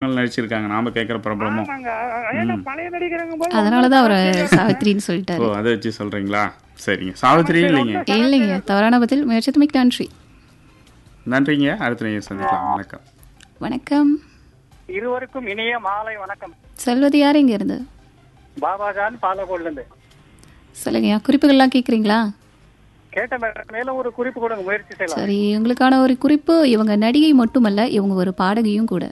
மக்கள் நடிச்சிருக்காங்க நாம கேட்குற பிரபலமும் ஆமாங்க ஏன்னா பழைய நடிகருங்க போது அதனாலதான் அவரை சாவித்திரின்னு ஓ சொல்லிட்டாரு அதை வச்சு சொல்றீங்களா சரிங்க சாவித்திரி இல்லைங்க இல்லைங்க தவறான பதில் முயற்சித்தமைக்கு நன்றி நன்றிங்க அடுத்த நீங்கள் சந்திக்கலாம் வணக்கம் வணக்கம் இருவருக்கும் இனிய மாலை வணக்கம் செல்வது யார் இங்க இருந்து பாபாஜான் பாலகோட்ல இருந்து சொல்லுங்கய்யா குறிப்புகள்லாம் கேட்குறீங்களா கேட்ட மேடம் மேலும் ஒரு குறிப்பு கொடுங்க முயற்சி செய்யலாம் சரி உங்களுக்கான ஒரு குறிப்பு இவங்க நடிகை மட்டுமல்ல இவங்க ஒரு பாடகியும் கூட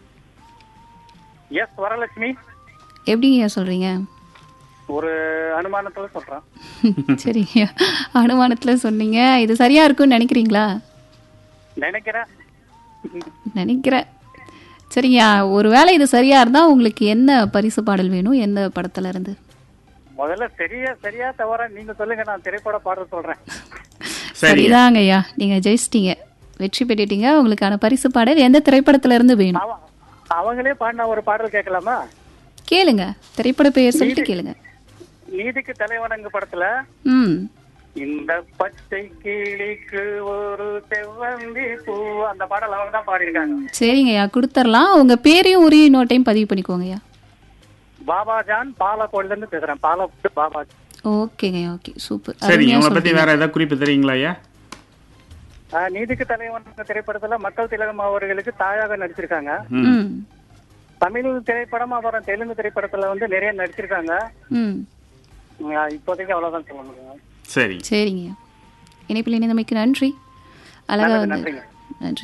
எஸ் வரலட்சுமி எப்படிங்கய்யா சொல்றீங்க ஒரு அனுமானத்துல சொல்றேன் சரிங்க அனுமானத்துல சொன்னீங்க இது சரியா இருக்கும்னு நினைக்கிறீங்களா நினைக்கிறேன் நினைக்கிறேன் சரிங்க ஒருவேளை இது சரியா இருந்தா உங்களுக்கு என்ன பரிசு பாடல் வேணும் எந்த படத்துல இருந்து முதல்ல சரியா சரியா தவிர நீங்க சொல்லுங்க நான் திரைப்பட பாடல் சொல்றேன் சரிங்க சரிதாங்க ஐயா நீங்க ஜெயிச்சிட்டீங்க வெற்றி பெற்றுட்டீங்க உங்களுக்கான பரிசு பாடல் எந்த திரைப்படத்துல இருந்து வேணும் அவ- அவங்களே பாடின ஒரு பாடல் கேட்கலாமா கேளுங்க திரைப்பட பெயர் சொல்லிட்டு கேளுங்க நீதிக்கு தலைவணங்கு படத்துல ம் இந்த பச்சை கிளிக்கு ஒரு செவ்வந்தி பூ அந்த பாடல் அவங்க தான் பாடியிருக்காங்க சரிங்க ஐயா கொடுத்துர்லாம் உங்க பேரையும் உரிய இன்னொரு டைம் பதிவு பண்ணிக்கோங்க ஐயா பாபாஜான் பாலக்கோட்ல இருந்து பேசுறேன் பாலக்கோடு பாபா ஓகேங்க ஓகே சூப்பர் சரி அருமையா இவங்களை பத்தி சொல்றீங்க. வேற ஏதாவது குறிப்பு தெரியுங்களா ஐயா ஆஹ் நீதிக்கு தலைவன் திரைப்படத்துல மக்கள் திலகம் அவர்களுக்கு தாயாக நடிச்சிருக்காங்க ம் தமிழ் திரைப்படம் அப்புறம் தெலுங்கு திரைப்படத்துல வந்து நிறைய நடிச்சிருக்காங்க ம் ஆஹ் இப்போதைக்கு அவ்வளவுதான் சொல்ல முடியும் சரி சரிங்க இணைப்பில் இணைந்தமைக்கு நன்றி அழகா நல்லது, வந்து நன்றிங்க. நன்றி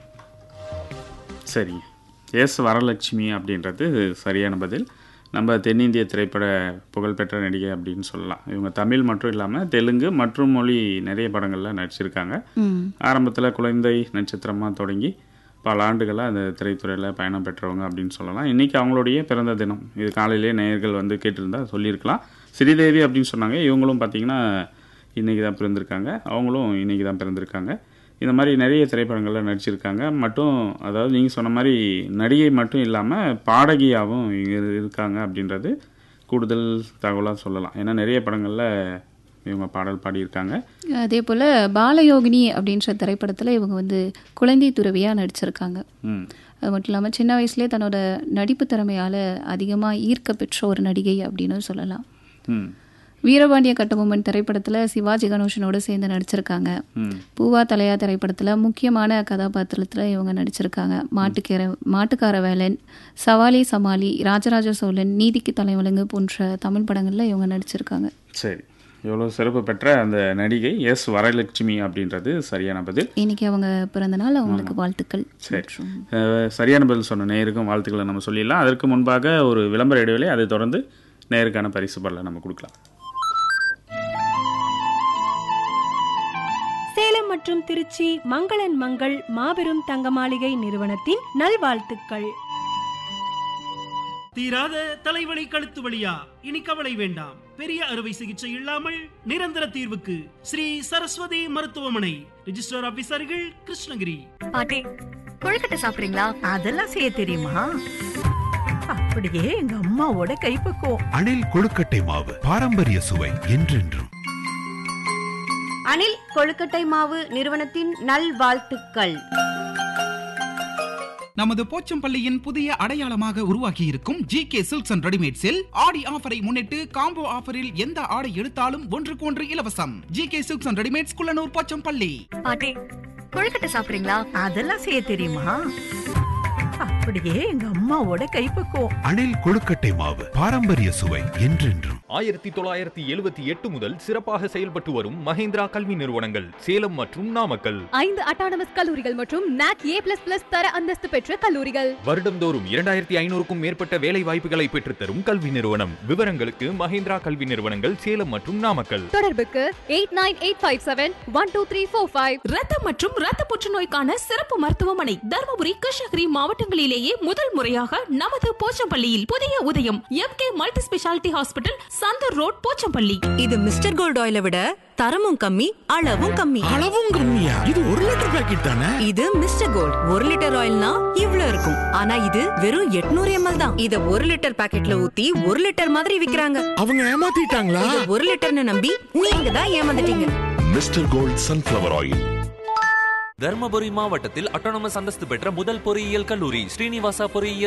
சரிங்க எஸ் வரலட்சுமி அப்படின்றது சரியான பதில் நம்ம தென்னிந்திய திரைப்பட புகழ்பெற்ற நடிகை அப்படின்னு சொல்லலாம் இவங்க தமிழ் மட்டும் இல்லாமல் தெலுங்கு மற்றும் மொழி நிறைய படங்களில் நடிச்சிருக்காங்க ம் ஆரம்பத்தில் குழந்தை நட்சத்திரமாக தொடங்கி பல ஆண்டுகளாக அந்த திரைத்துறையில் பயணம் பெற்றவங்க அப்படின்னு சொல்லலாம் இன்றைக்கி அவங்களுடைய பிறந்த தினம் இது காலையிலே நேயர்கள் வந்து கேட்டிருந்தா சொல்லியிருக்கலாம் ஸ்ரீதேவி அப்படின்னு சொன்னாங்க இவங்களும் பார்த்தீங்கன்னா இன்றைக்கி தான் பிறந்திருக்காங்க அவங்களும் இன்றைக்கி தான் பிறந்திருக்காங்க இந்த மாதிரி நிறைய திரைப்படங்களில் நடிச்சிருக்காங்க மட்டும் அதாவது நீங்கள் சொன்ன மாதிரி நடிகை மட்டும் இல்லாமல் பாடகியாகவும் இங்கே இருக்காங்க அப்படின்றது கூடுதல் தகவலாக சொல்லலாம் ஏன்னா நிறைய படங்களில் இவங்க பாடல் பாடியிருக்காங்க அதே போல் பாலயோகினி அப்படின்ற திரைப்படத்தில் இவங்க வந்து குழந்தை துறவியாக நடிச்சிருக்காங்க ம் அது மட்டும் இல்லாமல் சின்ன வயசுலேயே தன்னோட நடிப்பு திறமையால் அதிகமாக ஈர்க்க பெற்ற ஒரு நடிகை அப்படின்னு சொல்லலாம் ம் வீரபாண்டிய கட்டபொம்மன் திரைப்படத்தில் சிவாஜி கணேசனோடு சேர்ந்து நடிச்சிருக்காங்க ம் பூவா தலையா திரைப்படத்தில் முக்கியமான கதாபாத்திரத்தில் இவங்க நடிச்சிருக்காங்க மாட்டுக்கேர மாட்டுக்கார வேலன் சவாலி சமாளி ராஜராஜ சோழன் நீதிக்கு தலைவலங்கு போன்ற தமிழ் படங்களில் இவங்க நடிச்சிருக்காங்க சரி எவ்வளோ சிறப்பு பெற்ற அந்த நடிகை எஸ் வரலட்சுமி அப்படின்றது சரியான பதில் இன்னைக்கு அவங்க பிறந்த நாள் அவங்களுக்கு வாழ்த்துக்கள் சரி மற்றும் அஹ், சரியான பதில் சொன்ன நேயருக்கும் வாழ்த்துக்களை நம்ம சொல்லிடலாம் அதற்கு முன்பாக ஒரு விளம்பர இடைவெளி அதை தொடர்ந்து நேருக்கான பரிசு பல்ல நம்ம கொடுக்கலாம் சேலம் மற்றும் திருச்சி மங்களன் மங்கள் மாபெரும் தங்க மாளிகை நிறுவனத்தின் நல்வாழ்த்துக்கள் தீராத தலைவலி கழுத்து வலியா இனி கவலை வேண்டாம் பெரிய அறுவை சிகிச்சை இல்லாமல் நிரந்தர தீர்வுக்கு ஸ்ரீ சரஸ்வதி மருத்துவமனை ரிஜிஸ்டர் ஆபீசர்கள் கிருஷ்ணகிரி பாட்டி கொழுக்கட்டை சாப்பிடுறீங்களா அதெல்லாம் செய்ய தெரியுமா அப்படியே எங்க அம்மாவோட கைப்பக்குவம் அணில் கொழுக்கட்டை மாவு பாரம்பரிய சுவை என்றென்றும் அனில் கொழுக்கட்டை மாவு நிறுவனத்தின் நல்வாழ்த்துக்கள் நமது போச்சம்பள்ளியின் புதிய அடையாளமாக உருவாக்கி இருக்கும் ஜி கே சில்க்ஸ் அண்ட் ரெடிமேட்ஸில் ஆடி ஆஃபரை முன்னிட்டு காம்போ ஆஃபரில் எந்த ஆடை எடுத்தாலும் ஒன்றுக்கு ஒன்று இலவசம் G K silks and readymades Kullanur Pochampalli பாட்டி கொழுக்கட்டை சாப்பிடுறீங்களா அதெல்லாம் செய்ய தெரியுமா அப்படியே எங்க அம்மாவோட கைப்பக்குவம் அணில் கொழுக்கட்டை மாவு பாரம்பரிய சுவை என்றென்றும் ஆயிரத்தி தொள்ளாயிரத்தி எழுபத்தி எட்டு முதல் சிறப்பாக செயல்பட்டு வரும் மஹேந்திரா கல்வி நிறுவனங்கள் சேலம் மற்றும் நாமக்கல் ஐந்து அட்டானமஸ் கல்லூரிகள் மற்றும் நாக் ஏ பிளஸ் பிளஸ் தர அந்தஸ்து பெற்ற கல்லூரிகள் வருடம்தோறும் இரண்டாயிரத்தி ஐநூறுக்கும் மேற்பட்ட வேலை வாய்ப்புகளை பெற்றுத்தரும் கல்வி நிறுவனம் விவரங்களுக்கு மஹேந்திரா கல்வி நிறுவனங்கள் சேலம் மற்றும் நாமக்கல் தொடர்புக்கு eight nine eight five seven one two three four five ரத்தம் மற்றும் ரத்த புற்றுநோய்க்கான சிறப்பு மருத்துவமனை தருமபுரி கிருஷ்ணகிரி மாவட்டங்களிலேயே முதல் முறையாக நமது போச்சம்பள்ளியில் புதிய உதயம் M K multi speciality hospital Santhur road Pochampalli இது மிஸ்டர் கோல்ட் ஆயிலை விட தரமும் கம்மி அளவும் கம்மி அளவும் கம்மியா இது ஒரு லிட்டர் பாக்கெட் தானே இது மிஸ்டர் கோல்ட் ஒரு லிட்டர் ஆயில்னா இவ்ளோ இருக்கும் ஆனா இது வெறும் 800 எம்எல் தான் இத ஒரு லிட்டர் பாக்கெட்ல ஊத்தி ஒரு லிட்டர் மாதிரி விக்கிறாங்க அவங்க ஏமாத்திட்டாங்களா இத ஒரு லிட்டர்னு நம்பி நீங்க தான் ஏமாந்துட்டீங்க mister gold sunflower oil Dharmapuri மாவட்டத்தில் அட்டானமஸ் அந்தஸ்து பெற்ற முதல் பொறியியல் கல்லூரி ஸ்ரீனிவாசா பொறியியல்